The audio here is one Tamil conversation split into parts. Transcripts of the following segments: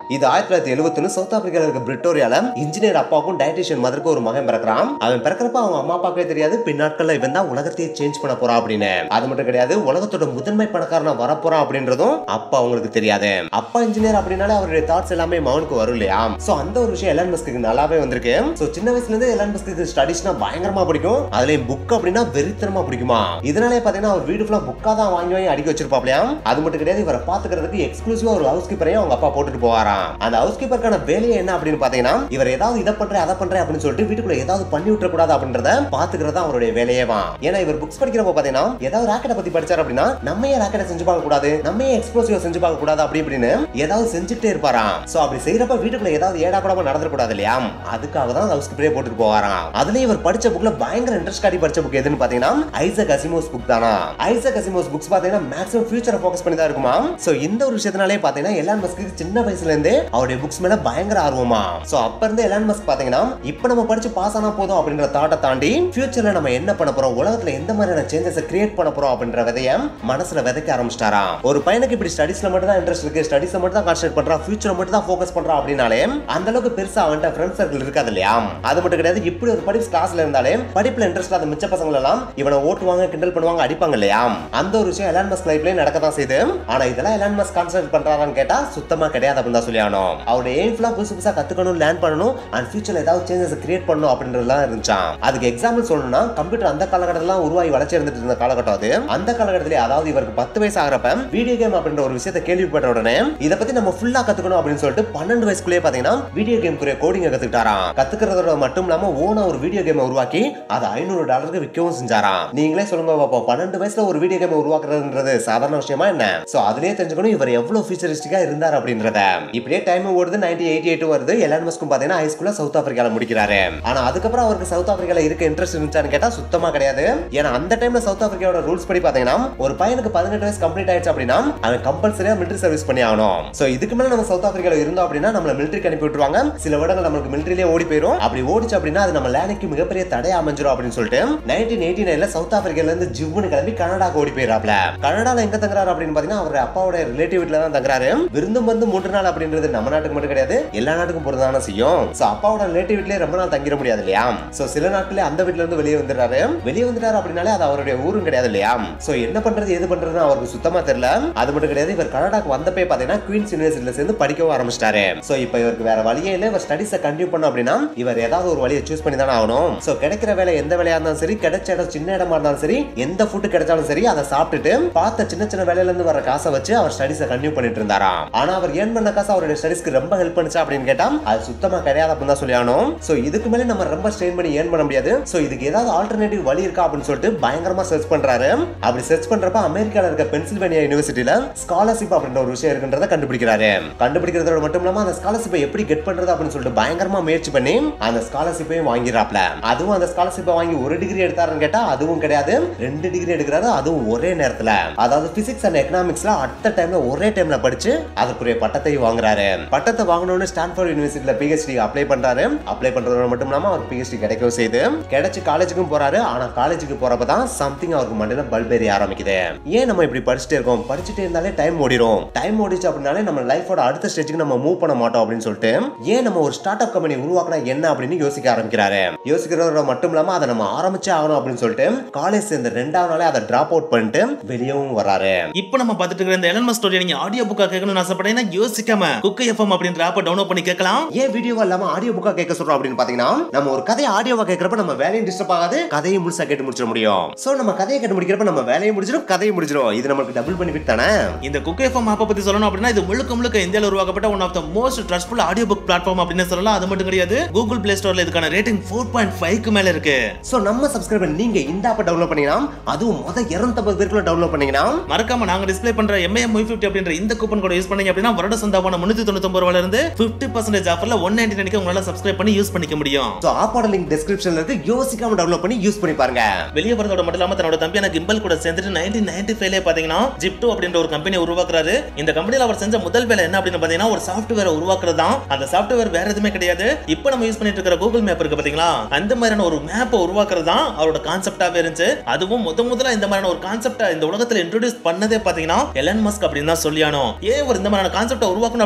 இது ஆயிரத்தி தொள்ளாயிரத்தி எழுபத்தொன்னு சவுத் ஆப்பிரிக்கால இருக்க பிரிட்டோரியால இன்ஜினியர் அப்பாவுக்கும் டயட்டிஷியன் மதருக்கு ஒரு மகன் பிறக்கிறான் அவன் பிறக்கிறப்ப அவங்க அம்மா அப்பாக்கே தெரியாது பின்னாட்கள்ல இவன் தான் உலகத்தையே சேஞ்ச் பண்ண போறான் அப்படின்னு அது மட்டும் கிடையாது உலகத்தோட முதன்மை பணக்காரனா வரப்போறான் அப்படின்றதும் அப்பா அவங்களுக்கு தெரியாது அப்பா இன்ஜினியர் அப்படின்னாலே அவருடைய தாட்ஸ் எல்லாமே மகனுக்கு வரும் இல்லையா சோ அந்த ஒரு விஷயம் எலான் மஸ்க்கு நல்லாவே வந்திருக்கு சோ சின்ன வயசுல இருந்து எலான் மஸ்க்கு ஸ்டடிஸ்னா பயங்கரமா பிடிக்கும் அதுலயும் புக் அப்படின்னா வெறித்தனமா பிடிக்குமா இதனாலே பாத்தீங்கன்னா அவர் வீடு ஃபுல்லா புக்கா தான் வாங்கி வாங்கி அடிக்க வச்சிருப்பாப்லையா அது மட்டும் கிடையாது இவரை பாத்துக்கிறதுக்கு எக்ஸ்க்ளூசிவா ஒரு ஹவுஸ் கீப்பரையும் அவங்க அப்பா போட்டுட்டு போவாராம் அந்த ஹவுஸ் கீப்பருக்கான வேலையை என்ன அப்படின்னு பாத்தீங்கன்னா இவர் ஏதாவது இதை பண்றேன் அதை பண்றேன் அப்படின்னு சொல்லிட்டு வீட்டுக்குள்ள ஏதாவது பண்ணி விட்டுற கூடாது அப்படின்றத பாத்துக்கிறது தான் அவருடைய வேலையே வா ஏன்னா இவர் புக்ஸ் படிக்கிறப்ப பாத்தீங்கன்னா ஏதாவது ராக்கெட்டை பத்தி படிச்சார் அப்படின்னா நம்ம ஏன் ராக்கெட்டை செஞ்சு பார்க்க கூடாது நம்ம ஏன் எக்ஸ்ப்ளோசிவ் செஞ்சு பார்க்க கூடாது அப்படி இப்படின்னு ஏதாவது செஞ்சுட்டே இருப்பாராம் சோ அப்படி செய்யறப்ப வீட்டுக்குள்ள ஏதாவது ஏடா கூடாம நடந்துடக்கூடாது இல்லையா அதுக்காக தான் ஹவுஸ் கீப்பரே போட்டுட்டு போவாராம் அதுலயும் இவர் படிச்ச புக்ல பயங்கர இன்ட்ரெஸ்ட் காட்டி படிச்ச புக் எதுன்னு பாத்தீங்கன்னா ஐசக் அசிமோஸ் புக் தானா ஐசக் அசிமோஸ் புக்ஸ் பாத்தீங்கன்னா மேக்ஸிமம் ஃபியூச்சரை ஃபோக்கஸ் பண்ணி தான் இருக்குமா சோ இந்த ஒரு விஷயத்தினாலே பாத்தீங்கன்னா எலான் மஸ்க்கு சின்ன வயசுல இருந்தே அவருடைய புக்ஸ் மேல பயங்கர ஆர்வமா சோ அப்ப இருந்து எலான் மஸ்க் பாத்தீங்கன்னா இப்ப நம்ம படிச்சு பாஸ் ஆனா போதும் அப்படின்ற தாட்டை தாண்டி ஃபியூச்சர்ல நம்ம என்ன பண்ண போறோம் உலகத்துல எந்த மாதிரியான சேஞ்சஸ் கிரியேட் பண்ண போறோம் அப்படின்ற விதைய மனசுல விதைக்க ஆரம்பிச்சிட்டாராம் ஒரு பையனுக்கு இப்படி ஸ்டடிஸ்ல மட்டும் தான் இன்ட்ரெஸ்ட் இருக்கு ஸ்டடிஸ்ல மட்டும் தான் கான்சென்ட்ரேட் பண்றான் ஃபியூச்சரை மட்டும் தான் ஃபோக்கஸ் பண்றான் அப்படின்னாலே அந்த அளவுக்கு பெருசா அவன்கிட்ட ஃப்ரெண்ட் சர்க்கிள் இருக்காது இல்லையா அது மட்டும் கிடையாது இப்படி ஒரு படிப்பு கிளாஸ்ல இருந்தாலே படிப்புல இன்ட்ரெஸ்ட் இல்லாத மிச்ச பசங்க எல்லாம் இவனை ஓட்டுவாங்க கிண்டல் பண்ணுவாங்க அடிப்பாங்க இல்லையா அந்த ஒரு விஷயம் எலான் மஸ்க் லைஃப்லயே நடக்க தான் செய்யுது ஆனா இதெல்லாம் எலான் மஸ்க் கான்சென்ட்ரேட் பண்றாரான்னு கேட்டா சுத்தமா கிடையாது அப்படின்னு தான் சொல்லி ஆகணும் அவருடைய எய்ம் ஃபுல்லா புதுசு புதுசா கத்துக்கணும் லேர்ன் பண்ணணும் அண்ட் ஃபியூச்சர்ல ஏதாவது சேஞ்சஸ் கிரியேட் பண்ணணும் அப்படின்றதுலாம் இருந்துச்சான் அதுக்கு எக்ஸாம்பிள் சொல்லணும்னா கம்ப்யூட்டர் அந்த காலகட்டத்துல உருவாகி வளர்ச்சி இருந்துட்டு இருந்த காலகட்டம் அது அந்த காலகட்டத்திலே அதாவது இவருக்கு பத்து வயசு ஆகிறப்ப வீடியோ கேம் அப்படின்ற ஒரு விஷயத்தை கேள்விப்பட்ட உடனே இதை பத்தி நம்ம ஃபுல்லா கத்துக்கணும் அப்படின்னு சொல்லிட்டு பன்னெண்டு வயசுக்குள்ளே பாத்தீங்கன்னா வீடியோ கேம் குரிய கோடிங்க கத்துக்கிட்டாராம் கத்துக்கிறதோட மட்டும் இல்லாம ஓனா ஒரு வீடியோ கேமை உருவாக்கி அதை ஐநூறு டாலருக்கு விற்கவும் செஞ்சாராம் நீங்களே சொல்லுங்க பாப்போம் பன்னெண்டு வயசுல ஒரு வீடியோ கேமை உருவாக்குறதுன்றது சாதாரண விஷயமா என்ன சோ அதுலயே தெரிஞ்சுக்கணும் இவர் எவ்வளவு ஃபியூச்சரிஸ்டிக்கா இருந்தார் அப்படின்றத இப்படியே டைம் ஓடுது நைன்டீன் எயிட்டி எயிட் வருது எலான் மஸ்க்கும் பாத்தீங்கன்னா ஹை ஸ்கூல்ல சவுத் ஆப்பிரிக்கால முடிக்கிறாரு ஆனா அதுக்கப்புறம் அவருக்கு சவுத் ஆப்பிரிக்கால இருக்க இன்ட்ரெஸ்ட் இருந்துச்சான்னு கேட்டா சுத்தமா கிடையாது ஏன்னா அந்த டைம்ல சவுத் ஆப்பிரிக்காவோட ரூல்ஸ் படி பாத்தீங்கன்னா ஒரு பையனுக்கு பதினெட்டு வயசு கம்ப்ளீட் ஆயிடுச்சு அப்படின்னா அவன் கம்பல்சரியா மிலிட்டரி சர்வீஸ் பண்ணி ஆகணும் சோ இதுக்கு மேல நம்ம சவுத் ஆப்பிரிக்கால இருந்தோம் அப்படின்னா நம்மள மிலிட்டரிக்கு அனுப்பி விட்டுருவாங்க சில வருடங்கள் நம்மளுக்கு மிலிட்டரியிலே ஓடி போயிடும் அப்படி ஓடிச்சு அப்படின்னா அது நம்ம லேனுக்கு மிகப்பெரிய தடையா அமைஞ்சிரும் அப்படின்னு சொல்லிட்டு நைன்டீன் எயிட்டி நைன்ல சவுத் ஆப்பிரிக்கால இருந்து ஜிவ்னு கிளம்பி கனடாக்கு ஓடி போயிடறாப்ல கனடால எங்க தங்குறாரு அப்படின்னு பாத்தீங்கன்னா அவர் அப்பாவோட ரிலேட்டிவ் வீட்ல தான் தங்குறாரு விருந்தும் வந்து மூன்று நாள் அப்படின்றது நம்ம நாட்டுக்கு மட்டும் கிடையாது எல்லா நாட்டுக்கும் பொறுத்தான செய்யும் சோ அப்பாவோட ரிலேட்டிவ் வீட்லயே ரொம்ப நாள் தங்கிட முடியாது இல்லையா சோ சில நாட்களே அந்த வீட்ல இருந்து வெளியே வந்துடுறாரு வெளியே வந்துட்டாரு அப்படின்னாலே அது அவருடைய ஊரும் கிடையாது இல்லையா சோ என்ன பண்றது எது பண்றதுன்னு அவருக்கு சுத்தமா தெரியல அது மட்டும் கிடையாது இவர் கனடாக்கு வந்தப்பே பாத்தீங்கன்னா குயின்ஸ் யூனிவர்சிட்டியில சேர்ந்து படிக்கவும் ஆரம்பிச்சிட்டாரு சோ இப்போ இவருக்கு வேற வழியே இல்ல இவர் ஸ்டடிஸை கண்டினியூ பண்ணும் அப்படின்னா இவர் ஏதாவது ஒரு வழியை சூஸ் பண்ணி தானே ஆகணும் சோ கிடைக்கிற வேலை எந்த வேலையா இருந்தாலும் சரி கிடைச்ச இடம் சின்ன இடமா இருந்தாலும் சரி எந்த ஃபுட் கிடைச்சாலும் சரி அதை சாப்பிட்டுட்டு பார்த்த சின்ன சின்ன வேலையில இருந்து வர காசை வச்சு அவர் ஸ்டடிஸை கண்டினியூ பண்ணிட்டு இருந்தாராம் ஆனா அவர் ஏர்ன் பண்ண காசு அவருடைய ஸ்டடிஸ்க்கு ரொம்ப ஹெல்ப் பண்ணுச்சா அப்படின்னு கேட்டா அது சுத்தமா கிடையாது அப்படின்னு தான் சொல்லி ஆகணும் சோ இதுக்கு மேல நம்ம ரொம்ப ஸ்ட்ரெயின் பண்ணி ஏர்ன் பண்ண முடியாது சோ இதுக்கு ஏதாவது ஆல்டர்னேட்டிவ் வழி இருக்கா அப்படின்னு சொல்லிட்டு பயங்கரமா சர்ச் பண்றாரு அப்படி சர்ச் பண்றப்ப அமெரிக்கால இருக்க பென்சில்வேனியா யூனிவர்சிட்டியில ஸ்காலர்ஷிப் அப்படின்ற ஒரு விஷயம் இருக்குன்றத கண்டுபிடிக்கிறாரு கண்டுபிடிக்கிறதோட மட்டும் இல்லாம அந்த ஸ்காலர்ஷிப்பை எப்படி கெட் பண்றது அப்படின்னு சொல்லிட்டு பயங்கரமா முயற்சி பண்ணி அந்த ஸ்காலர்ஷிப்பையும் வாங்கிடுறாப்ல அதுவும் அந்த ஸ்காலர்ஷிப்பை வாங்கி ஒரு டிகிரி எடுத்தாருன்னு கேட்டா அதுவும் கிடையாது ரெண்டு டிகிரி எடுக்கிறாரு அதுவும் ஒரே நேரத்துல அதாவது பிசிக்ஸ் அண்ட் எக்கனாமிக்ஸ்ல அட்ட டைம்ல ஒரே டைம்ல படிச்சு அதற்குரிய பட்டத்தை வாங்குறாரு பட்டத்தை வாங்கணும்னு ஸ்டான்ஃபோர்ட் யூனிவர்சிட்டியில பிஹெச்டி அப்ளை பண்றாரு அப்ளை பண்றதோட மட்டும் இல்லாம அவர் பிஹெச்டி கிடைக்கவும் செய்து கிடைச்சு காலேஜுக்கும் போறாரு ஆனா காலேஜுக்கு போறப்ப தான் சம்திங் அவருக்கு மண்டையில பல்ப் எரிய ஆரம்பிக்குது ஏன் நம்ம இப்படி படிச்சுட்டே இருக்கோம் படிச்சுட்டே இருந்தாலே டைம் ஓடிரும் டைம் ஓடிச்சு அப்படின்னாலே நம்ம லைஃபோட அடுத்த ஸ்டேஜுக்கு நம்ம மூவ் பண்ண மாட்டோம் அப்படின்னு சொல்லிட்டு ஏன் நம்ம ஒரு ஸ்டார்ட் அப் கம்பெனி உருவாக்கினா என்ன அப்படின்னு யோசிக்க ஆரம்பிக்கிறாரு யோசிக்கிறதோட மட்டும் இல்லாம அதை நம்ம ஆரம்பிச்சே ஆகணும் அப்படின்னு சொல்லிட்டு காலேஜ் சேர்ந்த ரெண்டாவது நாளே அதை டிராப் அவுட் பண்ணிட்டு வெளியவும் வராரு இப்போ நம்ம பார்த்துட்டு இருக்கிற இந்த எலன் மஸ்க் ஸ்டோரி நீங்க ஆடியோ புக்கா கேட்கணும்னு ஆசைப்பட்டீங்கன்னா யோசிக்காம குக்கு எஃப்எம் அப்படின்ற ஆப்பை டவுன்லோட் பண்ணி கேட்கலாம் ஏன் வீடியோவா இல்லாம ஆடியோ புக்கா கேட்க சொல்றோம் அப்படின்னு பாத்தீங்கன்னா நம்ம ஒரு கதையை ஆடியோவா கேட்கறப்ப நம்ம வேலையும் டிஸ்டர்ப் ஆகாது கதையும் முழுசா கேட்டு முடிச்சிட முடியும் சோ நம்ம கதையை கேட்டு முடிக்கிறப்ப நம்ம வேலையும் முடிச்சிடும் கதையும் முடிச்சிடும் இது நமக்கு டபுள் பெனிஃபிட் தானே இந்த குக்கு எஃப்எம் ஆப்பை பத்தி சொல்லணும் அப்படின்னா இது முழுக்க முழுக்க இந்தியாவில் உருவாக்கப்பட்ட one of the most trustful audio book platform அப்படின்னு சொல்லலாம் அது மட்டும் கிடையாது கூகுள் பிளே ஸ்டோர்ல இதுக்கான ரேட்டிங் ஃபோர் பாயிண்ட் ஃபைவ்க்கு மேல இருக்கு சோ நம்ம சப்ஸ்கிரைபர் நீங்க இந்த ஆப்பை டவுன்லோட் பண்ணீங்கன்னா அதுவும் மொத 250 பேருக்குள்ள டவுன்லோட் பண்ணீங்கன்னா மறக்காம நாங்க டிஸ்ப்ளே பண்ற எம்ஏஎம் ஒய் ஃபிஃப்டி அப்படின்ற இந்த கூப்பன் கூட யூஸ் பண்ணீங்க அப்படின்னா வருட சந்தாவான முன்னூத்தி தொண்ணூத்தி ரூபாயில இருந்து பிப்டி பர்சன்டேஜ் ஆஃபர்ல ஒன் நைன்டி நைனுக்கு உங்களால சப்ஸ்கிரைப் பண்ணி யூஸ் பண்ணிக்க முடியும் சோ ஆப்போட லிங்க் டிஸ்கிரிப்ஷன்ல இருக்கு யோசிக்காம டவுன்லோட் பண்ணி யூஸ் பண்ணி பாருங்க வெளியே வரதோட மட்டும் இல்லாம தன்னோட தம்பியான கிம்பல் கூட சேர்ந்துட்டு நைன்டீன் நைன்டி ஃபைவ்ல பாத்தீங்கன்னா ஜிப்டோ அப்படின்ற ஒரு கம்பெனி உருவாக்குறாரு இந்த கம்பெனில அவர் செஞ்ச முதல் வேலை என்ன அப்படின்னு பாத்தீங்கன்னா ஒரு சாஃப்ட்வேர் உருவாக்குறது தான் அந்த சாஃப்ட்வேர் வேற எதுவுமே கிடையாது இப்போ நம்ம யூஸ் பண்ணிட்டு இருக்கிற கூகுள் மேப் இருக்கு பாத்தீங்களா அந்த மாதிரியான ஒரு மேப்பை உருவாக்குறது தான் அவரோட கான்செப்டாவே இருந்துச்சு அதுவும் முத முதல்ல இந்த மாதிரியான ஒரு கான்செப்டை இந்த உலகத்துல இன்ட்ரோடியூஸ் பண்ணதே பாத்தீங்கன்னா எலன் மஸ்க் அப்படின்னு தான் சொல்லியானோ ஏன் ஒரு இந்த மாதிரியான கான்செப்டை உருவாக்கணும் அப்படின்னு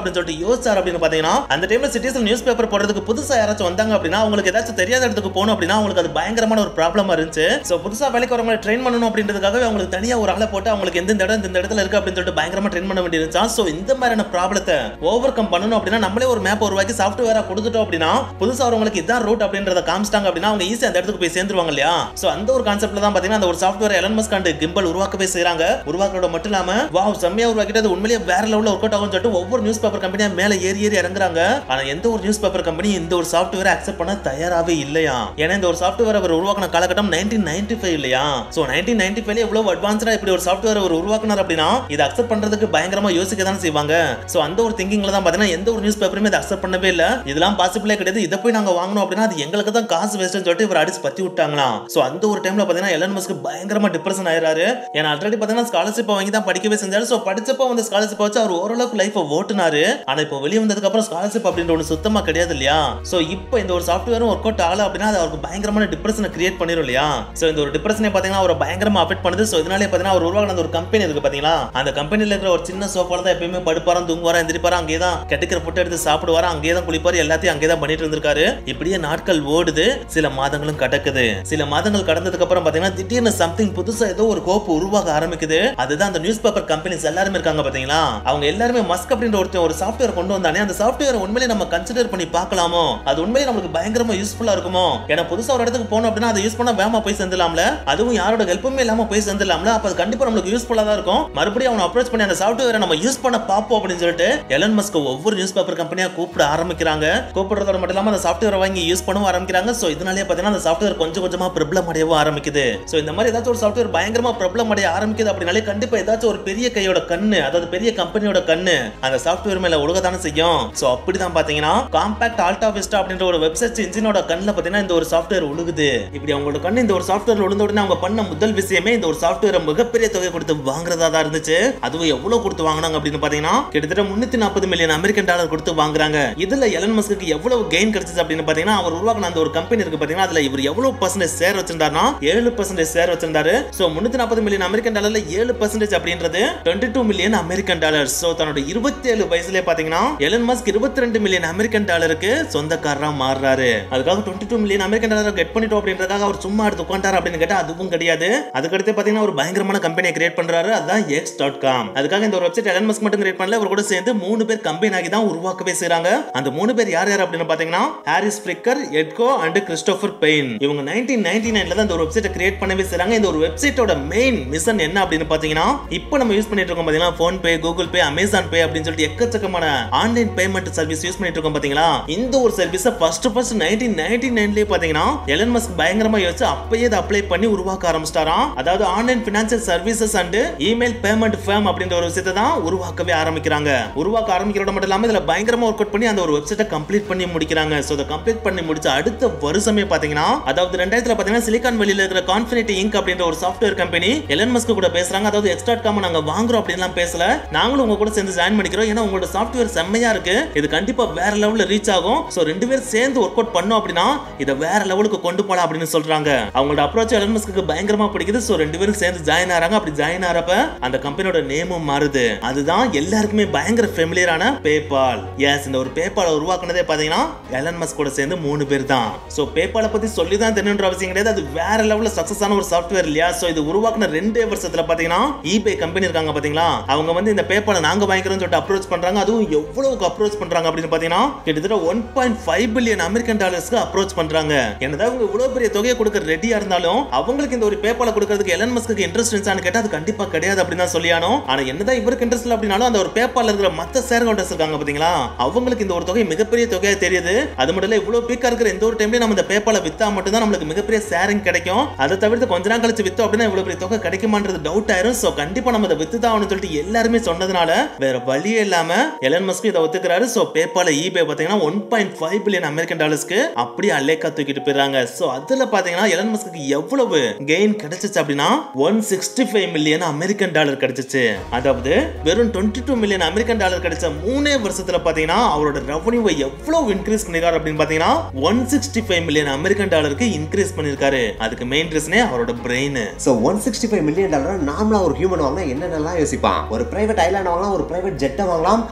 அப்படின்னு சொல்லிட்டு யோசிச்சார் அப்படின்னு பாத்தீங்கன்னா அந்த டைம்ல சிட்டிசன் நியூஸ் பேப்பர் போடுறதுக்கு புதுசா யாராச்சும் வந்தாங்க அப்படின்னா அவங்களுக்கு ஏதாச்சும் தெரியாத இடத்துக்கு போகணும் அப்படின்னா அவங்களுக்கு அது பயங்கரமான ஒரு ப்ராப்ளமா இருந்துச்சு சோ புதுசா வேலைக்கு வரவங்களை ட்ரெயின் பண்ணணும் அப்படின்றதுக்காகவே அவங்களுக்கு தனியா ஒரு ஆளை போட்டு அவங்களுக்கு எந்த இடம் இந்த இடத்துல இருக்கு அப்படின்னு சொல்லிட்டு பயங்கரமா ட்ரெயின் பண்ண வேண்டியிருந்துச்சா சோ இந்த மாதிரியான ப்ராப்ளத்தை ஓவர் கம் பண்ணணும் அப்படின்னா நம்மளே ஒரு மேப் உருவாக்கி சாஃப்ட்வேரா கொடுத்துட்டோம் அப்படின்னா புதுசா வரவங்களுக்கு இதான் ரூட் அப்படின்றத காமிச்சிட்டாங்க அப்படின்னா அவங்க ஈஸியா அந்த இடத்துக்கு போய் சேர்ந்துருவாங்க இல்லையா சோ அந்த ஒரு கான்செப்ட்ல தான் பாத்தீங்கன்னா அந்த ஒரு software Elon Musk and Kimbal உருவாக்கவே செய்றாங்க உருவாக்குறத மட்டும் இல்லாம வாவ் செம்மையா உருவாக்கிட்டு அது உண்மையிலேயே வேற லெவல்ல ஒர்க் அவுட் ஆகும் சொல்லிட்டு ஒவ்வொரு நியூஸ் பேப்பர் கம்பெனியா மேல ஏறி ஏறி இறங்குறாங்க ஆனா எந்த ஒரு நியூஸ் பேப்பர் கம்பெனி இந்த ஒரு சாஃப்ட்வேரை அக்செப்ட் பண்ண தயாராவே இல்லையா ஏன்னா இந்த ஒரு சாஃப்ட்வேர் அவர் உருவாக்கின காலகட்டம் நைன்டீன் நைன்டி ஃபைவ் இல்லையா சோ நைன்டீன் நைன்டி ஃபைவ்ல எவ்வளவு அட்வான்ஸ்டா இப்படி ஒரு சாஃப்ட்வேர் அவர் உருவாக்குனார் அப்படின்னா இதை அக்செப்ட் பண்றதுக்கு பயங்கரமா யோசிக்க தானே செய்வாங்க சோ அந்த ஒரு திங்கிங்ல தான் பாத்தீங்கன்னா எந்த ஒரு நியூஸ் பேப்பருமே இதை அக்செப்ட் பண்ணவே இல்ல இதெல்லாம் பாசிபிளே கிடையாது இதை போய் நாங்க வாங்கணும் அப்படின்னா அது எங்களுக்கு தான் காசு வேஸ்ட்னு சொல்லிட்டு இவர் அடிச்சு பத்தி விட்டாங்களாம் சோ அந்த ஒரு டைம்ல பாத்தீங்கன்னா எலன் மஸ்க் பயங்கரமா டிப்ரெஷன் ஆயிராரு ஏன்னா ஆல்ரெடி பாத்தீங்கன்னா ஸ்காலர்ஷிப் வாங்கி தான் படிக்கவே செஞ்சாரு சோ படிச்சப்போ வந்து ஸ்காலர்ஷிப் வச்சு அவர் ஓரளவுக்கு லைஃப் ஓட்டுனாரு ஆனா இப்போ வெளியே வந்ததுக்கு அப்புறம் ஸ்காலர்ஷிப் அப்படின்ற ஒன்று சுத்தமா கிடையாது இல்லையா சோ இப்போ இந்த ஒரு சாஃப்ட்வேரும் ஒர்க் அவுட் ஆகல அப்படின்னா அது அவருக்கு பயங்கரமான டிப்ரெஷனை கிரியேட் பண்ணிரும் இல்லையா சோ இந்த ஒரு டிப்ரெஷனே பாத்தீங்கன்னா அவரை பயங்கரமா அஃபெக்ட் பண்ணுது சோ இதனாலே பாத்தீங்கன்னா அவர் உருவாக்கின அந்த ஒரு கம்பெனி இருக்கு பாத்தீங்களா அந்த கம்பெனில இருக்கிற ஒரு சின்ன சோஃபால தான் எப்பயுமே படுப்பாராம் தூங்குவாரா எந்திரிப்பாரா அங்கேயே தான் கெட்டுக்கிற ஃபுட் எடுத்து சாப்பிடுவாரா அங்கேயே தான் குளிப்பாரு எல்லாத்தையும் அங்கேயே தான் பண்ணிட்டு இருந்திருக்காரு இப்படியே நாட்கள் ஓடுது சில மாதங்களும் கடக்குது சில மாதங்கள் கடந்ததுக்கு அப்புறம் பாத்தீங்கன்னா திடீர்னு சம்திங் புதுசா ஏதோ ஒரு கோப்பு உருவாக ஆரம்பிக்குது அதுதான் அந்த நியூஸ் பேப்பர் கம்பெனிஸ் எல்லாருமே இருக்காங்க பாத்தீங்களா அவங்க எல்லாருமே மஸ்க் அப்படின்ற ஒருத்தன் ஒரு சாஃப்ட்வேர் கொண்டு வந்தானே அந்த சாஃப்ட்வேர் உண்மையிலே நம்ம கன்சிடர் பண்ணி பார்க்கலாமோ அது உண்மையிலே நமக்கு பயங்கரமா யூஸ்ஃபுல்லா இருக்குமோ ஏன்னா புதுசா ஒரு இடத்துக்கு போனோம் அப்படின்னா அதை யூஸ் பண்ணா வேகமா போய் சேர்ந்துலாம்ல அதுவும் யாரோட ஹெல்ப்புமே இல்லாம போய் சேர்ந்துலாம்ல அப்ப அது கண்டிப்பா நம்மளுக்கு யூஸ்ஃபுல்லா தான் இருக்கும் மறுபடியும் அவனை அப்ரோச் பண்ணி அந்த சாஃப்ட்வேரை நம்ம யூஸ் பண்ண பார்ப்போம் அப்படின்னு சொல்லிட்டு எலன் மஸ்க் ஒவ்வொரு நியூஸ் பேப்பர் கம்பெனியா கூப்பிட ஆரம்பிக்கிறாங்க கூப்பிடுறதோட மட்டும் இல்லாம அந்த சாஃப்ட்வேரை வாங்கி யூஸ் பண்ணவும் ஆரம்பிக்கிறாங்க சோ இதனாலே பாத்தீங்கன்னா அந்த சாஃப்ட்வேர் கொஞ்சம் கொஞ்சமா பிரபலம் அடையவும் ஆரம்பிக்குது சோ இந்த மாதிரி ஏதாச்சும் ஒரு சாஃப்ட்வேர் பயங்கரமா பிரபலம் அடைய ஆரம்பிக்குது அப்படின்னாலே கண்டிப்பா ஏதாச்சும் ஒரு பெரிய கையோட கண்ணு அதாவது பெரிய கம்பெனியோட கண்ணு அந்த சாஃப்ட்வேர் மேல ஒழுகத்தானே செய்யும் சோ அப்படிதான் பாத்தீங்கன்னா காம்பாக்ட் ஆல்டா விஸ்டா அப்படின்ற ஒரு வெப்சைட் இன்ஜினோட கண்ணுல பாத்தீங்கன்னா இந்த ஒரு சாஃப்ட்வேர் உழுகுது இப்படி அவங்களோட கண்ணு இந்த ஒரு சாஃப்ட்வேர் விழுந்த உடனே அவங்க பண்ண முதல் விஷயமே இந்த ஒரு சாஃப்ட்வேரை மிகப்பெரிய தொகை கொடுத்து வாங்குறதா தான் இருந்துச்சு அதுவும் எவ்வளவு கொடுத்து வாங்கினாங்க அப்படின்னு பாத்தீங்கன்னா கிட்டத்தட்ட முன்னூத்தி நாற்பது மில்லியன் அமெரிக்கன் டாலர் கொடுத்து வாங்குறாங்க இதுல எலன் மஸ்க்கு எவ்வளவு கெயின் கிடைச்சது அப்படின்னு பாத்தீங்கன்னா அவர் உருவாக்கின அந்த ஒரு கம்பெனி இருக்கு பாத்தீங்கன்னா அதுல இவர் எவ்வளவு பர்சன்டேஜ் ஷேர் வச்சிருந்தாருன்னா ஏழு பர்சன்டேஜ் ஷேர் வச்சிருந்தாரு சோ முன்னூத்தி நாற்பது மில்லியன் அமெரிக்கன் டாலர்ல ஏழு பர்சன்டேஜ் அப்படின்றது twenty two million American dollar so தன்னோட இருபத்தி ஏழு வயசுலயே பாத்தீங்கன்னா எலன் மஸ்க் இருபத்தி ரெண்டு மில்லியன் அமெரிக்கன் டாலருக்கு சொந்தக்காரரா மாறுறாரு அதுக்காக twenty two million American dollar get பண்ணிட்டோம் அப்படின்றதுக்காக அவர் சும்மா எடுத்து உட்காண்டாரு அப்படின்னு கேட்டா அதுவும் கிடையாது அதுக்கடுத்து பாத்தீங்கன்னா ஒரு பயங்கரமான கம்பெனியை கிரியேட் பண்றாரு அதுதான் எக்ஸ் டாட் காம் அதுக்காக இந்த ஒரு வெப்சைட் எலன் மஸ்க் மட்டும் கிரியேட் பண்ணல அவர் கூட சேர்ந்து மூணு பேர் கம்பெனி ஆகி தான் உருவாக்கவே செய்றாங்க அந்த மூணு பேர் யார் யார் அப்படின்னு பாத்தீங்கன்னா Harris Fricker Ed Ho and Christopher Payne இவங்க நைன்டீன் நைன்டி நைன்ல தான் இந்த ஒரு வெப்சைட்டை கிரியேட் பண்ணவே செய்றாங்க இந்த ஒரு வெப்சைட்டோட மெயின் மிஷன் என்ன அப்படின்னு பாத்தீங்கன்னா இப்போ நம்ம யூஸ் பண்ணிட்டு இருக்கோம் பாத்தீங்கன்னா PhonePe Google Pay Amazon Pay அப்படின்னு சொல்லிட்டு எக்கச்சக்கமான ஆன்லைன் பேமெண்ட் சர்வீஸ் யூஸ் பண்ணிட்டு இருக்கோம் பாத்தீங்களா இந்த ஒரு சர்வீஸை ஃபர்ஸ்ட் ஃபர்ஸ்ட் நைன்டீன் நைன்டி நைன்லயே பாத்தீங்கன்னா எலன் மஸ்க் பயங்கரமா யோசிச்சு அப்பயே இதை அப்ளை பண்ணி உருவாக்க ஆரம்பிச்சிட்டாராம் அதாவது online financial services and email payment fame அப்படின்ற ஒரு விஷயத்தை தான் உருவாக்கவே ஆரம்பிக்கிறாங்க உருவாக்க ஆரம்பிக்கிறோட மட்டும் இல்லாம இதுல பயங்கரமா ஒர்க் அவுட் பண்ணி அந்த ஒரு வெப்சைட்டை கம்ப்ளீட் பண்ணி முடிக்கிறாங்க சோ அதை கம்ப்ளீட் பண்ணி முடிச்ச அடுத்த வருஷமே பாத்தீங்கன்னா அதாவது ரெண்டாயிரத்துல பாத்தீங்கன்னா சிலிகான் வெளியில இருக்கிற கான்ஃபினிட்டி இங்க் அப்படின்ற ஒரு சாஃப்ட்வேர் கம்பெனி எலன் மஸ்க் கூட பேசுறாங்க அதாவது எக்ஸ்டாட் காம் நாங்க வாங்குறோம் அப்படின்லாம் பேசல நாங்களும் உங்க கூட சேர்ந்து ஜாயின் பண்ணிக்கிறோம் ஏன்னா உங்களோட சாஃப்ட்வேர் செம்மையா இருக்கு இது கண்டிப்பா வேற லெவல்ல ரீச் ஆகும் சோ ரெண்டு பேரும் சேர்ந்து ஒர்க் அவுட் பண்ணோம் அப்படின்னா இதை வேற லெவலுக்கு கொண்டு போலாம் அப்படின்னு சொல்றாங்க அவங்களோட அப்ரோச் எலன் மஸ்க்கு பயங்கரமா பிடிக்குது சோ ரெண்டு பேரும் சேர்ந்து ஜாயின் ஆறாங்க அப்படி ஜாயின் ஆறப்ப அந்த கம்பெனியோட நேமும் மாறுது அதுதான் எல்லாருக்குமே பயங்கர ஃபெமிலியரான பேபால் எஸ் இந்த ஒரு பேபால உருவாக்குனதே பாத்தீங்கன்னா எலன் மஸ்க் கூட சேர்ந்து மூணு பேர் தான் சோ பேபால பத்தி சொல்லி தான் தெரியணுன்ற அவசியம் கிடையாது அது வேற லெவல்ல சக்சஸ் ஆன ஒரு சாஃப்ட்வேர் இல்லையா சோ இது உருவாக்குன ரெண்டே வருஷத்துல பாத்தீங்கன்னா eBay கம்பெனி இருக்காங்க பாத்தீங்களா அவங்க வந்து இந்த பேபால நாங்க வாங்கிக்கிறோம்னு சொல்லிட்டு அப்ரோச் பண்றாங்க அதுவும் எவ்வளவுக்கு அப்ரோச் பண்றாங்க அப்படின்னு பாத்தீங்கன்னா கிட்டத்தட்ட one point five billion American டாலர்ஸ்க்கு அப்ரோச் பண்றாங்க என்னதான் அவங்க இவ்வளவு பெரிய தொகையை கொடுக்க ரெடியா இருந்தாலும் அவங்களுக்கு இந்த ஒரு பேபால கொடுக்கறதுக்கு எலன் மஸ்க்கு இன்ட்ரெஸ்ட் இருந்துச்சான்னு கேட்டா அது கண்டிப்பா கிடையாது அப்படின்னு தான் சொல்லியானோ ஆனா என்னதான் இவருக்கு இன்ட்ரெஸ்ட் இல்லை அப்படின்னாலும் அந்த ஒரு பேபால இருக்கிற மத்த ஷேர் ஹோல்டர்ஸ் இருக்காங்க பாத்தீங்களா அவங்களுக்கு இந்த ஒரு தொகை மிகப்பெரிய தொகையா தெரியுது அது மட்டும் இல்ல இவ்வளவு பீக்கா இருக்கிற எந்த ஒரு டைம்லயும் நம்ம இந்த பேபால வித்தா மட்டும் தான் நம்மளுக்கு மிகப்பெரிய ஷேரிங் கிடைக்கும் அதை தவிர்த்து கொஞ்ச நாள் கழிச்சு வித்தோம் அப்படின்னா இவ்வளவு பெரிய தொகை கிடைக்குமான்றது டவுட் ஆயிரும் சோ கண்டிப்பா நம்ம இதை வித்து தான் ஆகணும்னு சொல்லிட்டு எல்லாருமே சொன்னதுனால வேற வழியே இல்லாம எலன் மஸ்க் இதை ஒத்துக்கிறாரு சோ பேபால eBay பாத்தீங்கன்னா one point five billion American டாலர்ஸ்க்கு அப்படியே அலேக்கா தூக்கிட்டு போயிடுறாங்க சோ அதுல பாத்தீங்கன்னா எலன் மஸ்க்கு எவ்வளவு கெயின் கிடைச்சிச்சு அப்படின்னா one sixty five million American dollar கிடைச்சிச்சு அதாவது வெறும் twenty two million American dollar கிடைச்ச மூணே வருஷத்துல பாத்தீங்கன்னா அவரோட ரெவன்யூவை எவ்வளவு இன்க்ரீஸ் பண்ணிருக்காரு அப்படின்னு பாத்தீங்கன்னா one sixty five million American டாலருக்கு இன்க்ரீஸ் பண்ணிருக்காரு அதுக்கு மெயின் ரீசனே அவரோட brain so one sixty five million dollar நார்மலா ஒரு ஹியூமன் வாங்கினா என்னென்னலாம் யோசிப்பான் ஒரு பிரைவேட் ஐலாண்ட் வாங்கலாம் ஒரு பிரைவேட் ஜெட்டை வாங்கலாம்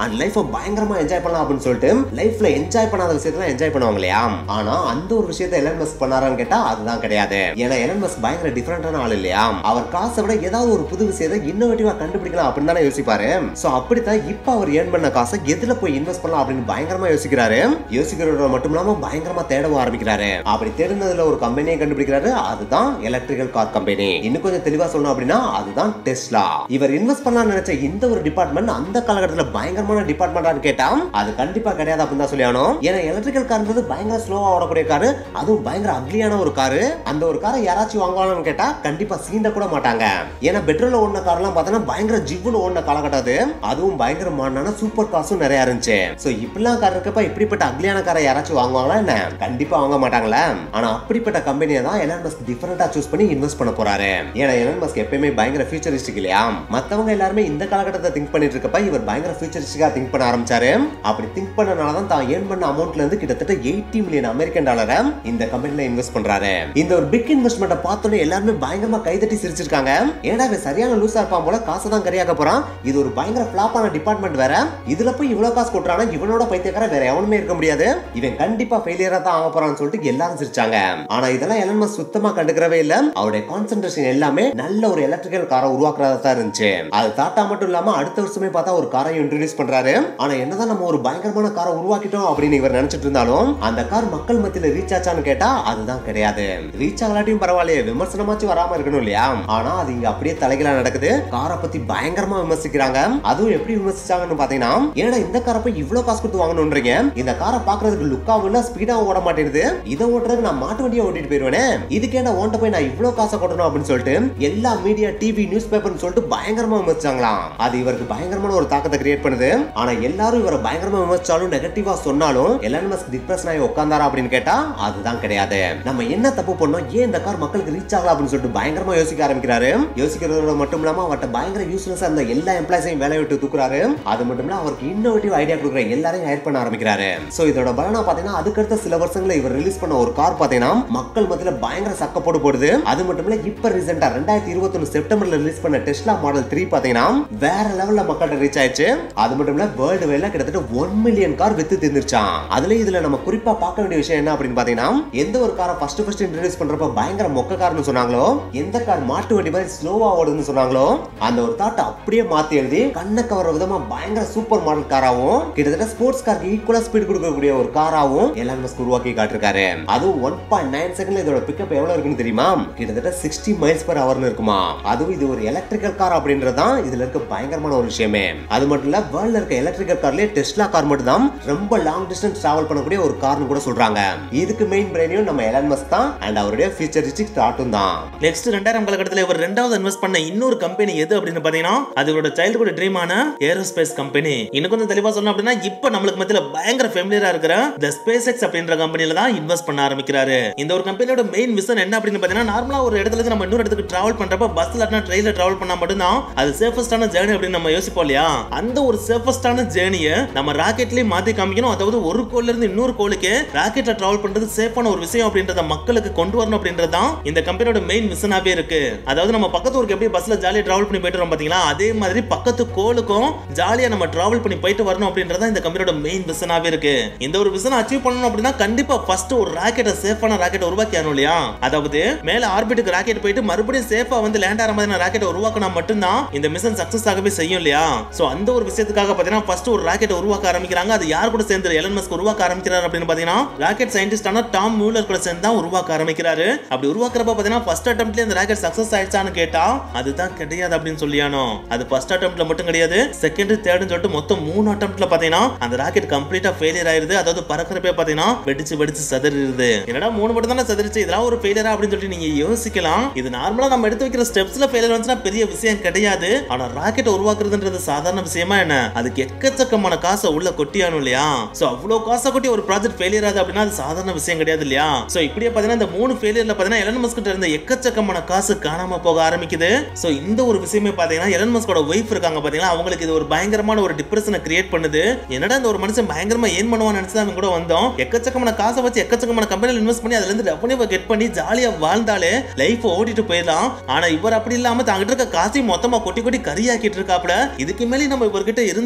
அண்ட் லைஃபை பயங்கரமா என்ஜாய் பண்ணலாம் அப்படின்னு சொல்லிட்டு லைஃப்ல என்ஜாய் பண்ணாத விஷயத்தெல்லாம் என்ஜாய் பண்ணுவாங்க இல்லையா ஆனா அந்த ஒரு விஷயத்தை எலன் மஸ்க் பண்ணாரான்னு கேட்டா அதுதான் கிடையாது ஏன்னா எலன் மஸ்க் பயங்கர டிஃபரெண்டான ஆள் இல்லையா அவர் காசை விட ஏதாவது ஒரு புது விஷயத்தை இன்னோவேட்டிவா கண்டுபிடிக்கலாம் அப்படின்னு தானே யோசிப்பாரு சோ அப்படித்தான் இப்ப அவர் ஏர்ன் பண்ண காசை எதுல போய் இன்வெஸ்ட் பண்ணலாம் அப்படின்னு பயங்கரமா யோசிக்கிறாரு யோசிக்கிறதோட மட்டும் இல்லாம பயங்கரமா தேடவும் ஆரம்பிக்கிறாரு அப்படி தேடினதுல ஒரு கம்பெனியை கண்டுபிடிக்கிறாரு அதுதான் எலக்ட்ரிக்கல் கார் கம்பெனி இன்னும் கொஞ்சம் தெளிவா சொல்லணும் அப்படின்னா அதுதான் டெஸ்லா இவர் இன்வெஸ்ட் பண்ணலாம் நினைச்ச இந்த ஒரு டிபார்ட்மெண்ட் அந்த காலகட்டத்தில் பயங்கரமான டிபார்ட்மெண்டான்னு கேட்டா அது கண்டிப்பா கிடையாது அப்படின்னு தான் சொல்லி ஆகணும் ஏன்னா எலக்ட்ரிக்கல் கார்ன்றது பயங்கர ஸ்லோவா ஓடக்கூடிய காரு அதுவும் பயங்கர அக்லியான ஒரு காரு அந்த ஒரு காரை யாராச்சும் வாங்குவாங்கன்னு கேட்டா கண்டிப்பா சீண்ட கூட மாட்டாங்க ஏன்னா பெட்ரோல் ஓடின கார்லாம் பார்த்தோன்னா பயங்கர ஜிவ்னு ஓடின காலகட்டம் அது அதுவும் பயங்கர மாடான சூப்பர் காசும் நிறைய இருந்துச்சு சோ இப்படிலாம் கார் இருக்கப்ப இப்படிப்பட்ட அக்லியான காரை யாராச்சும் வாங்குவாங்களா என்ன கண்டிப்பா வாங்க மாட்டாங்களா ஆனா அப்படிப்பட்ட கம்பெனியை தான் எலன் மஸ்க் டிஃபரெண்டா சூஸ் பண்ணி இன்வெஸ்ட் பண்ண போறாரு ஏன்னா எலன் மஸ்க் எப்பயுமே பயங்கர ஃபியூச்சரிஸ்டிக் இல்லையா மத்தவங்க எல்லாருமே இந்த காலகட்டத்தை திங்க் பண்ணிட்டு இருக்கப்ப இவர் பயங்கர ஃபியூச்சரிஸ்டிக்கா திங்க் பண்ண ஆரம்பிச்சாரு அப்படி திங்க் பண்ணனால தான் தான் ஏர்ன் பண்ண அமௌண்ட்ல இருந்து கிட்டத்தட்ட 80 மில்லியன் அமெரிக்கன் டாலரை இந்த கம்பெனில இன்வெஸ்ட் பண்றாரு இந்த ஒரு பிக் இன்வெஸ்ட்மெண்ட்டை பார்த்தோன்னே எல்லாருமே பயங்கரமா கைதட்டி சிரிச்சிருக்காங்க ஏடா இவன் சரியான லூசா இருப்பான் போல காசை தான் கரியாக்க போறான் இது ஒரு பயங்கர ஃபிளாப்பான டிபார்ட்மெண்ட் வேற இதுல போய் இவ்வளவு காசு கொட்டுறானா இவனோட பைத்தியக்கார வேற எவனுமே இருக்க முடியாது இவன் கண்டிப்பா ஃபெயிலியரா தான் ஆக போறான்னு சொல்லிட்டு எல்லாரும் சிரிச்சாங்க ஆனா இதெல்லாம் எலன் மஸ்க் சுத்தமா கண்டுக்கிறவே இல்ல அவருடைய கான்சென்ட்ரேஷன் எல்லாமே நல்ல ஒரு எலக்ட்ரிக்கல் காரை உருவாக்குறதா தான் இருந்துச்சு அது தாட்டா மட்டும் இல்லாம அடுத்த வருஷமே பார்த்தா ஒரு காரை இன்ட்ரடியூஸ் பண்றாரு ஆனா என்னதான் நம்ம ஒரு பயங்கரமான காரை உருவாக்கிட்டோம் அப்படின்னு இவர் நினைச்சிட்டு இருந்தாலும் அந்த கார் மக்கள் மத்தியில ரீச் ஆச்சான்னு கேட்டா அதுதான் கிடையாது ரீச் ஆகலாட்டியும் பரவாயில்லையே விமர்சனமாச்சும் வராம இருக்கணும் இல்லையா ஆனா அது இங்க அப்படியே தலைகளா நடக்குது காரை பத்தி பயங்கரமா விமர்சிக்கிறாங்க அதுவும் எப்படி விமர்சிச்சாங்கன்னு பாத்தீங்கன்னா ஏன்னா இந்த காரை போய் இவ்வளவு காசு கொடுத்து வாங்கணும்ன்றீங்க இந்த காரை பாக்குறதுக்கு லுக்காவும் இல்ல ஸ்பீடாவும் ஓட மாட்டேங்குது இதை ஓட்டுறதுக்கு நான் மாட்டு வண்டியை ஓட்டிட்டு போயிருவேனே இதுக்கே நான் ஓட்ட போய் நான் இவ்வளவு காசை கொட்டணும் அப்படின்னு சொல்லிட்டு எல்லா மீடியா டிவி நியூஸ் பேப்பர்னு சொல்லிட்டு பயங்கரமா விமர்சிச்சாங்களாம் அது இவருக்கு பயங்கரமான ஒரு தாக்கத்தை கிரியேட் பண்ணுது ஆனா எல்லாரும் இவரை பயங்கரமா விமர்சிச்சாலும் நெகட்டிவா சொன்னாலும் எலான் மஸ்க் டிப்ரெஷன் ஆகி உட்கார்ந்தாரா அப்படின்னு கேட்டா அதுதான் கிடையாது நம்ம என்ன தப்பு பண்ணோம் ஏன் இந்த கார் மக்களுக்கு ரீச் ஆகலாம் அப்படின்னு சொல்லிட்டு பயங்கரமா யோசிக்க ஆரம்பிக்கிறாரு யோசிக்கிறதோட மட்டும் இல்லாம அவர்கிட்ட பயங்கர யூஸ்லெஸ்ஸா இருந்த எல்லா எம்ப்ளாய்ஸையும் வேலையை விட்டு தூக்குறாரு அது மட்டும் இல்ல அவருக்கு இன்னோவேட்டிவ் ஐடியா கொடுக்குற எல்லாரையும் ஹையர் பண்ண ஆரம்பிக்கிறாரு சோ இதோட பலனா பாத்தீங்கன்னா அதுக்கடுத்த சில வருஷங்கள இவர் ரிலீஸ் பண்ண ஒரு கார் பாத்தீங்கன்னா மக்கள் மத்தியில பயங்கர சக்கப்போடு போடுது அது மட்டும் இல்ல இப்ப ரீசெண்டா ரெண்டாயிரத்தி இருபத்தி செப்டம்பர்ல ரிலீஸ் பண்ண டெஸ்லா மாடல் த்ரீ பாத்தீங்கன்னா வேற லெவல்ல மக்கள்கிட்ட ரீச் ஆயிடுச்சு அது மட்டும் இல்ல வேர்ல்டு வேல கிட்டத்தட்ட ஒன் மில்லியன் கார் வித்து தீர்ந்துருச்சான் அதுல இதுல நம்ம குறிப்பா பார்க்க வேண்டிய விஷயம் என்ன அப்படின்னு பாத்தீங்கன்னா எந்த ஒரு காரை ஃபர்ஸ்ட் ஃபர்ஸ்ட் இன்ட்ரடியூஸ் பண்றப்ப பயங்கர மொக்க கார்னு சொன்னாங்களோ எந்த கார் மாட்டு வண்டி மாதிரி ஸ்லோவா ஓடுதுன்னு சொன்னாங்களோ அந்த ஒரு தாட்டை அப்படியே மாத்தி எழுதி கண்ணை கவர விதமா பயங்கர சூப்பர் மாடல் காராவும் கிட்டத்தட்ட ஸ்போர்ட்ஸ் காருக்கு ஈக்குவலா ஸ்பீட் கொடுக்கக்கூடிய ஒரு காராவும் எலான் மஸ்க் உருவாக்கி காட்டிருக்காரு அதுவும் ஒன் பாயிண்ட் நைன் செகண்ட்ல இதோட பிக்கப் எவ்வளவு இருக்குன்னு தெரியுமா கிட்டத்தட்ட சிக்ஸ்டி மைல்ஸ் பர் ஹவர்னு இருக்குமா அதுவும் இது ஒரு எலக்ட்ரிக்கல் கார் அப்படின்றதான் இதுல இருக்க பயங்கரமான ஒரு விஷயமே அது மட்டும் இல்ல வேர்ல்ட்ல இருக்க எலக்ட்ரிக்கல் கார்லயே டெஸ்லா கார் மட்டும் தான் ரொம்ப லாங் டிஸ்டன்ஸ் டிராவல் பண்ணக்கூடிய ஒரு கார்னு கூட சொல்றாங்க இதுக்கு மெயின் பிரெயினியும் நம்ம எலான் மஸ்க் தான் அண்ட் அவருடைய ஃபியூச்சரிஸ்டிக் தாட்டும் தான் நெக்ஸ்ட் ரெண்டாயிரம் காலகட்டத்தில் இவர் ரெண்டாவது இன்வெஸ்ட் பண்ண இன்னொரு கம்பெனி எது அப்படின்னு பாத்தீங்கன்னா அது இவரோட சைல்டுஹுட் ட்ரீமான ஏரோஸ்பேஸ் கம்பெனி இன்னும் கொஞ்சம் தெளிவா சொல்லணும் அப்படின்னா இப்போ நம்மளுக்கு மத்தியில பயங்கர ஃபெமிலியரா இருக்கிற த ஸ்பேஸ் எக்ஸ் அப்படின்ற கம்பெனில தான் இன்வெஸ்ட் பண்ண ஆரம்பிக்கிறாரு இந்த ஒரு கம்பெனியோட மெயின் விஷன் என்ன அப்படின்னு பாத்தீங்கன்னா நார்மலா ஒரு இடத்துல இருந்து நம்ம இன்னொரு இடத்துக்கு டிராவல் பண்றப்ப பஸ்ல இல்லாட்டினா ட்ரெயின்ல டிராவல் பண்ணா மட்டும்தான் அது சேஃபஸ்டான ஜேர்னி அப்படின்னு நம்ம யோசிப்போம் இல்லையா அந்த ஒரு சேஃபஸ்டான ஜேர்னியை நம்ம ராக்கெட்லயே மாத்தி காமிக்கணும் அதாவது ஒரு கோல்ல இருந்து இன்னொரு கோலுக்கு ராக்கெட்ல டிராவல் பண்றது சேஃபான ஒரு விஷயம் அப்படின்றத மக்களுக்கு கொண்டு வரணும் அப்படின்றது தான் இந்த கம்பெனியோட மெயின் மிஷனாவே இருக்கு அதாவது நம்ம பக்கத்து ஊருக்கு எப்படி பஸ்ல ஜாலியா டிராவல் பண்ணி போயிட்டு வரோம் பாத்தீங்களா அதே மாதிரி பக்கத்து கோலுக்கும் ஜாலியா நம்ம டிராவல் பண்ணி போயிட்டு வரணும் அப்படின்றத இந்த கம்பெனியோட மெயின் மிஷனாவே இருக்கு இந்த ஒரு விஷனை அச்சீவ் பண்ணணும் அப்படின்னா கண்டிப்பா ஃபர்ஸ்ட் ஒரு ராக்கெட்டை சேஃபான ராக்கெட்டை உருவாக்கி ஆகணும் இல்லையா அதாவது மேல ஆர்பிட்டுக்கு ராக்கெட் போயிட்டு மறுபடியும் சேஃபா வந்து லேண்ட் ஆகிற மாதிரி ராக்கெட்டை உருவாக்கினா மட்டும்தான் இந்த மிஷன் சக்சஸ் ஆகவே செய்யும் இல்லையா சோ அந்த ஒரு விஷயத்துக்காக பாத்தீங்கன்னா ஃபர்ஸ்ட் ஒரு ராக்கெட்டை உருவாக்க ஆரம்பிக்கிறாங்க அது யார் கூட சேர்ந்து எலன் மஸ்க் உருவாக்க ஆரம்பிக்கிறார் அப்படின்னு பாத்தீங்கன்னா ராக்கெட் சயின்டிஸ்டான டாம் மூலர் கூட சேர்ந்து தான் உருவாக்க ஆரம்பிக்கிறாரு அப்படி உருவாக்குறப்ப பாத்தீங்கன்னா ஃபர்ஸ்ட் அட்டம்ப்ட்ல அந்த ராக்கெட் சக்சஸ் ஆயிடுச்சான்னு கேட்டா அதுதான் கிடையாது அப்படின்னு சொல்லியானோ அது ஃபர்ஸ்ட் அட்டம்ப்ட்ல மட்டும் கிடையாது செகண்ட் தேர்ட்னு சொல்லிட்டு மொத்தம் மூணு அட்டம்ப்ட்ல பாத்தீங்கன்னா அந்த ராக்கெட் கம்ப்ளீட்டா ஃபெயிலியர் ஆயிருது அதாவது பறக்கிறப்ப பாத்தீங்கன்னா வெடிச்சு வெடிச்சு சதறிடுது என்னடா மூணு மட்டும் தானே சதறிச்சு இதெல்லாம் ஒரு ஃபெயிலியரா அப்படின்னு சொல்லிட்டு நீங்க யோசிக்கலாம் இது நார்மலா நம்ம எடுத்து வைக்கிற ஸ்டெப்ஸ்ல ஃபெயிலியர் வந்துச்சுன்னா பெரிய விஷயம் கிடையாது ஆனா ராக்கெட் உருவாக்குறதுன்றது சாதாரண விஷயமா என்ன அதுக்கு எக்கச்சக்கமான காசை உள்ள கொட்டியானும் இல்லையா சோ அவ்வளவு காசை கொட்டி ஒரு ப்ராஜெக்ட் ஃபெயிலியர் ஆகுது அப்படின்னா அது சாதாரண விஷயம் கிடையாது இல்லையா சோ இப்படியே பாத்தீங்கன்னா இந்த மூணு ஃபெயிலியர்ல பாத்தீங்கன்னா எலன் மஸ்க் கிட்ட இருந்த எக்கச்சக்கமான காசு காணாம போக ஆரம்பிக்குது சோ இந்த ஒரு விஷயமே பாத்தீங்கன்னா எலன் மஸ்கோட ஒய்ஃப் இருக்காங்க பாத்தீங்கன்னா அவங்களுக்கு இது ஒரு பயங்கரமான ஒரு டிப்ரெஷனை கிரியேட் பண்ணுது என்னடா இந்த ஒரு மனுஷன் பயங்கரமா ஏன் பண்ணுவான்னு நினைச்சு தான் அவங்க கூட வந்தோம் எக்கச்சக்கமான காசை வச்சு எக்கச்சக்கமான கம்பெனியில் இன்வெஸ்ட் பண்ணி அதுல இருந்து ரெவன்யூவை கெட் பண்ணி ஜாலியா வாழ்ந்தாலே லைஃப் ஓடிட்டு போயிடலாம் ஆனா இவர் அப்படி இல்லாம தாங்கிட்ட இருக்க காசையும் மொத்தமா கொட்டி கொட்டி கரியாக்கிட்டு இருக்காப்ல இதுக்கு மேலே நம்ம இவர்கிட்ட இருந்தோம்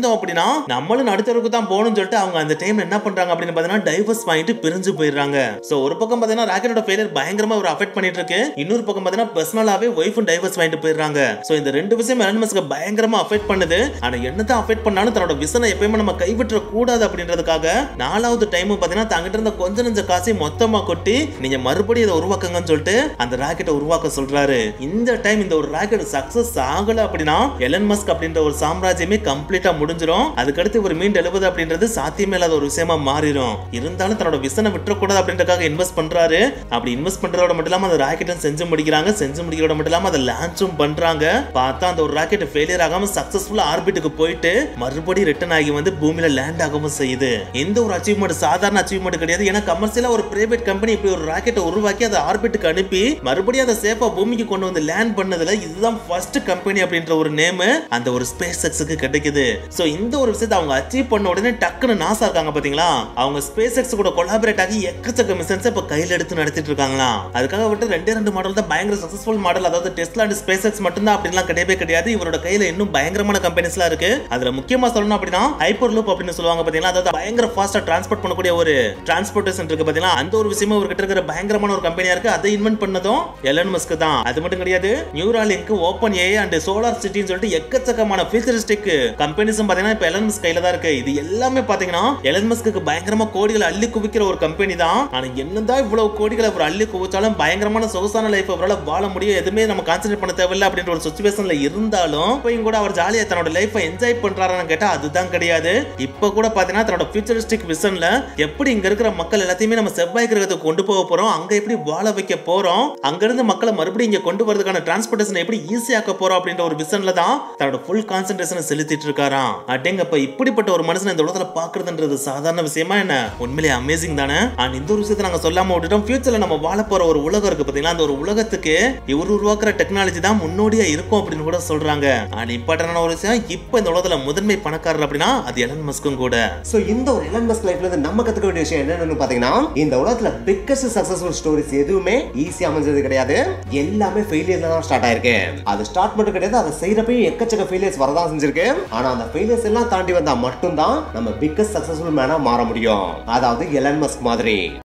இருந்தோம் அப்படின்னா நம்மளும் நடுத்தருக்கு தான் போகணும்னு சொல்லிட்டு அவங்க அந்த டைம் என்ன பண்றாங்க அப்படின்னு பாத்தீங்கன்னா டைவர்ஸ் வாங்கிட்டு பிரிஞ்சு போயிடுறாங்க சோ ஒரு பக்கம் பாத்தீங்கன்னா ராக்கெட்டோட ஃபெயிலியர் பயங்கரமா ஒரு அஃபெக்ட் பண்ணிட்டு இருக்கு இன்னொரு பக்கம் பாத்தீங்கன்னா பர்சனலாவே ஒய்ஃபும் டைவர்ஸ் வாங்கிட்டு போயிடுறாங்க சோ இந்த ரெண்டு விஷயம் எலன் மஸ்க்கு பயங்கரமா அஃபெக்ட் பண்ணுது ஆனா என்னதான் அஃபெக்ட் பண்ணாலும் தன்னோட விசனை எப்பயுமே நம்ம கைவிட்டுற கூடாது அப்படின்றதுக்காக நாலாவது டைம் பாத்தீங்கன்னா தங்கிட்ட இருந்த கொஞ்ச நெஞ்ச காசை மொத்தமா கொட்டி நீங்க மறுபடியும் இதை உருவாக்குங்கன்னு சொல்லிட்டு அந்த ராக்கெட்டை உருவாக்க சொல்றாரு இந்த டைம் இந்த ஒரு ராக்கெட் சக்சஸ் ஆகல அப்படின்னா எலன் மஸ்க் அப்படின்ற ஒரு சாம்ராஜ்யமே கம்ப்ளீட்டா முடிஞ்சிரும் அதுக்கடுத்து இவர் மீண்டு எழுபது அப்படின்றது சாத்தியமே இல்லாத ஒரு விஷயமா மாறிடும் இருந்தாலும் தன்னோட விசனை விட்டுறக்கூடாது அப்படின்றதுக்காக இன்வெஸ்ட் பண்றாரு அப்படி இன்வெஸ்ட் பண்றதோட மட்டும் இல்லாம அந்த ராக்கெட்டும் செஞ்சு முடிக்கிறாங்க செஞ்சு முடிக்கிறதோட மட்டும் இல்லாம அதை லான்ச்சும் பண்றாங்க பார்த்தா அந்த ஒரு ராக்கெட் ஃபெயிலியர் ஆகாம சக்சஸ்ஃபுல்லா ஆர்பிட்டுக்கு போயிட்டு மறுபடியும் ரிட்டர்ன் ஆகி வந்து பூமியில லேண்ட் ஆகவும் செய்யுது எந்த ஒரு அச்சீவ்மெண்ட் சாதாரண அச்சீவ்மெண்ட் கிடையாது ஏன்னா கமர்ஷியலா ஒரு பிரைவேட் கம்பெனி இப்படி ஒரு ராக்கெட்டை உருவாக்கி அதை ஆர்பிட்டுக்கு அனுப்பி மறுபடியும் அதை சேஃபா பூமிக்கு கொண்டு வந்து லேண்ட் பண்ணதுல இதுதான் ஃபர்ஸ்ட் கம்பெனி அப்படின்ற ஒரு நேம் அந்த ஒரு ஸ்பேஸ் எக்ஸுக்கு கிடைக்குது சோ இந்த ஒரு விஷயத்தை அவங்க அச்சீவ் பண்ண உடனே டக்குன்னு நாசா இருக்காங்க பாத்தீங்களா அவங்க ஸ்பேஸ் எக்ஸ் கூட கொலாபரேட் ஆகி எக்கச்சக்க மிஷன்ஸ் இப்ப கையில எடுத்து நடத்திட்டு இருக்காங்களா அதுக்காக விட்டு ரெண்டே ரெண்டு மாடல் தான் பயங்கர சக்சஸ்ஃபுல் மாடல் அதாவது டெஸ்லா அண்ட் ஸ்பேஸ் எக்ஸ் மட்டும்தான் அப்படின்லாம் கிடையவே கிடையாது இவரோட கையில இன்னும் பயங்கரமான கம்பெனிஸ்லாம் இருக்கு அதுல முக்கியமா சொல்லணும் அப்படின்னா ஹைப்பர் லூப் அப்படின்னு சொல்லுவாங்க பாத்தீங்களா அதாவது பயங்கர ஃபாஸ்டா டிரான்ஸ்போர்ட் பண்ணக்கூடிய ஒரு டிரான்ஸ்போர்ட்டேஷன் இருக்கு பாத்தீங்களா அந்த ஒரு விஷயமும் இவர்கிட்ட இருக்கிற பயங்கரமான ஒரு கம்பெனியா இருக்கு அதை இன்வென்ட் பண்ணதும் எலன் மஸ்க் தான் அது மட்டும் கிடையாது Neuralink open A and solar சிட்டின்னு சொல்லிட்டு எக்கச்சக்கமான ஃபியூச்சரிஸ்டிக் கம்பெனிஸும் பாத்தீங்கன்னா இப்ப எலன் மஸ்க் கையில தான் இருக்கு இது எல்லாமே பாத்தீங்கன்னா எலன் மஸ்க்கு பயங்கரமா கோடிகளை அள்ளி குவிக்கிற ஒரு கம்பெனி தான் ஆனா என்னதான் இவ்வளவு கோடிகளை அவர் அள்ளி குவிச்சாலும் பயங்கரமான சொகுசான லைஃப் அவரால் வாழ முடியும் எதுவுமே நம்ம கான்சென்ட்ரேட் பண்ண தேவையில்லை அப்படின்ற ஒரு சுச்சுவேஷன்ல இருந்தாலும் இப்பயும் கூட அவர் ஜாலியா தன்னோட லைஃபை என்ஜாய் பண்றாரான்னு கேட்டா அதுதான் கிடையாது இப்ப கூட பாத்தீங்கன்னா தன்னோட ஃபியூச்சரிஸ்டிக் விஷன்ல எப்படி இங்க இருக்கிற மக்கள் எல்லாத்தையுமே நம்ம செவ்வாய் கிரகத்துக்கு கொண்டு போக போறோம் அங்க எப்படி வாழ வைக்க போறோம் அங்க இருந்து மக்களை மறுபடியும் இங்க கொண்டு வரதுக்கான டிரான்ஸ்போர்டேஷன் எப்படி ஈஸியாக்க போறோம் அப்படின்ற ஒரு விஷன்ல தான் தன்னோட ஃபுல் கான்சென்ட்ரேஷனை செலுத்திட்டு இருக்காராம் அடேங்கப்ப இப்படிப்பட்ட ஒரு மனுஷன் இந்த உலகத்துல பாக்குறதுன்றது சாதாரண விஷயமா என்ன உண்மையிலே அமேசிங் தானே அண்ட் இந்த ஒரு விஷயத்தை நாங்க சொல்லாம விட்டுட்டோம் ஃபியூச்சர்ல நம்ம வாழ போற ஒரு உலகம் இருக்கு பாத்தீங்களா அந்த ஒரு உலகத்துக்கு இவர் உருவாக்குற டெக்னாலஜி தான் முன்னோடியா இருக்கும் அப்படின்னு கூட சொல்றாங்க அண்ட் இம்பார்ட்டன்டான ஒரு விஷயம் இப்போ இந்த உலகத்துல முதன்மை பணக்காரர் அப்படின்னா அது எலன் மஸ்கும் கூட சோ இந்த ஒரு எலன் மஸ்க் லைஃப்ல இருந்து நம்ம கத்துக்க வேண்டிய விஷயம் என்னன்னு பாத்தீங்கன்னா இந்த உலகத்துல பிக்கஸ்ட் சக்சஸ்ஃபுல் ஸ்டோரிஸ் எதுவுமே ஈஸியா அமைஞ்சது கிடையாது எல்லாமே ஃபெயிலியர்ல தான் ஸ்டார்ட் ஆயிருக்கு அது ஸ்டார்ட் மட்டும் கிடையாது அதை செய்யறப்பயும் எக்கச்சக்க ஃபெயிலியர்ஸ் வரதான் செஞ்சிருக்கு ஆனா அந்த ஃபெயிலியர்ஸ் எல்லாம் தாண்டி வந்தா மட்டும்தான் நம்ம பிக்கஸ்ட் சக்சஸ்ஃபுல் மேனா மாற முடியும் அதாவது எலன் மஸ்க் மாதிரி